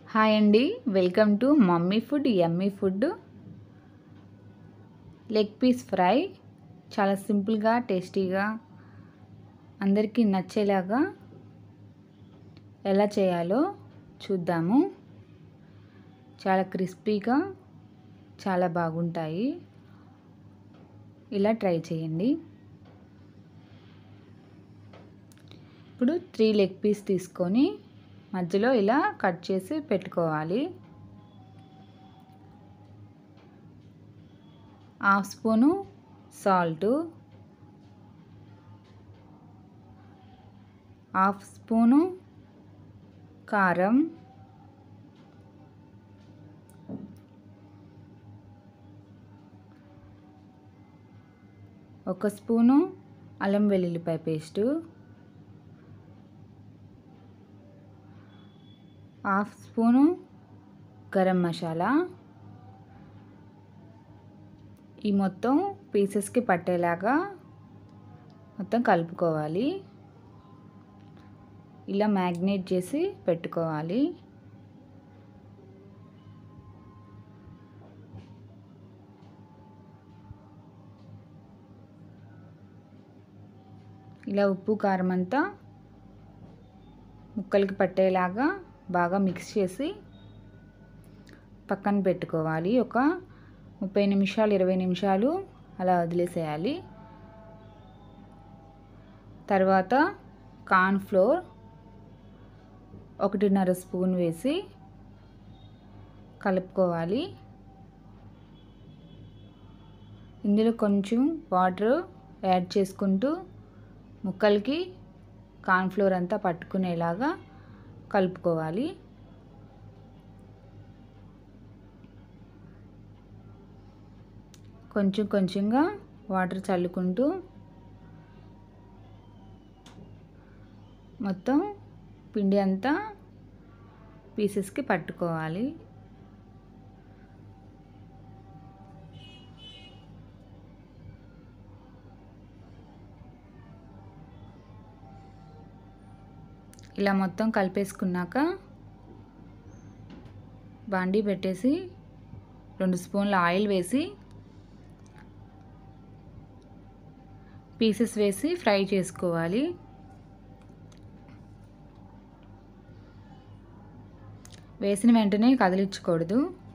hi అండి welcome to mummy food yummy food leg piece fry చాలా సింపుల్గా టేస్టీగా అందరికీ నచ్చేలాగా ఎలా చేయాలో చూద్దాము చాలా క్రిస్పీగా చాలా బాగుంటాయి ఇలా ట్రై చేయండి ఇప్పుడు త్రీ లెగ్ పీస్ తీసుకొని మధ్యలో ఇలా కట్ చేసి పెట్టుకోవాలి half spoon salt half spoon కారం ఒక స్పూను అల్లం వెల్లుల్లిపాయ paste half spoon garam masala ఈ మొత్తం పీసెస్కి పట్టేలాగా మొత్తం కలుపుకోవాలి ఇలా మ్యాగ్నేట్ చేసి పెట్టుకోవాలి ఇలా ఉప్పు కారం అంతా ముక్కలకి పట్టేలాగా బాగా మిక్స్ చేసి పక్కన పెట్టుకోవాలి ఒక ముప్పై నిమిషాలు ఇరవై నిమిషాలు అలా వదిలేసేయాలి తర్వాత కార్న్ ఫ్లోర్ ఒకటిన్నర స్పూన్ వేసి కలుపుకోవాలి ఇందులో కొంచెం వాటర్ యాడ్ చేసుకుంటూ ముక్కలకి కార్న్ఫ్లోర్ అంతా పట్టుకునేలాగా కలుపుకోవాలి కొంచెం కొంచెంగా వాటర్ చల్లుకుంటూ మొత్తం పిండి అంతా పీసెస్కి పట్టుకోవాలి ఇలా మొత్తం కలిపేసుకున్నాక బాండీ పెట్టేసి రెండు స్పూన్ల ఆయిల్ వేసి పీసెస్ వేసి ఫ్రై చేసుకోవాలి వేసిన వెంటనే కదిలించకూడదు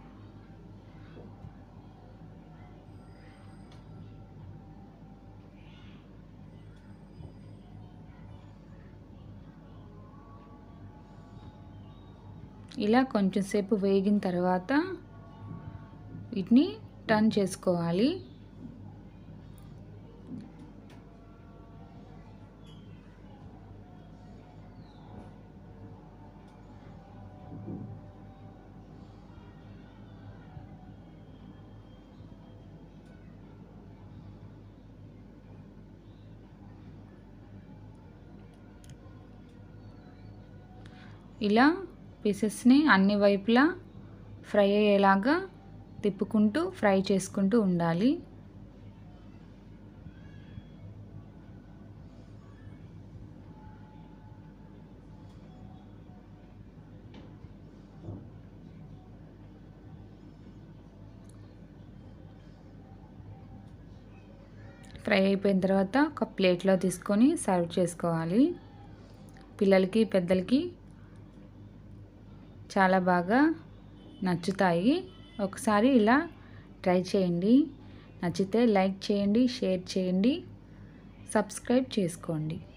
ఇలా కొంచెం సేపు వేగిన తర్వాత వీటిని టర్న్ చేసుకోవాలి ఇలా పీసెస్ని అన్ని వైపులా ఫ్రై అయ్యేలాగా తిప్పుకుంటూ ఫ్రై చేసుకుంటూ ఉండాలి ఫ్రై అయిపోయిన తర్వాత ఒక ప్లేట్లో తీసుకొని సర్వ్ చేసుకోవాలి పిల్లలకి పెద్దలకి చాలా బాగా నచ్చుతాయి ఒకసారి ఇలా ట్రై చేయండి నచ్చితే లైక్ చేయండి షేర్ చేయండి సబ్స్క్రైబ్ చేసుకోండి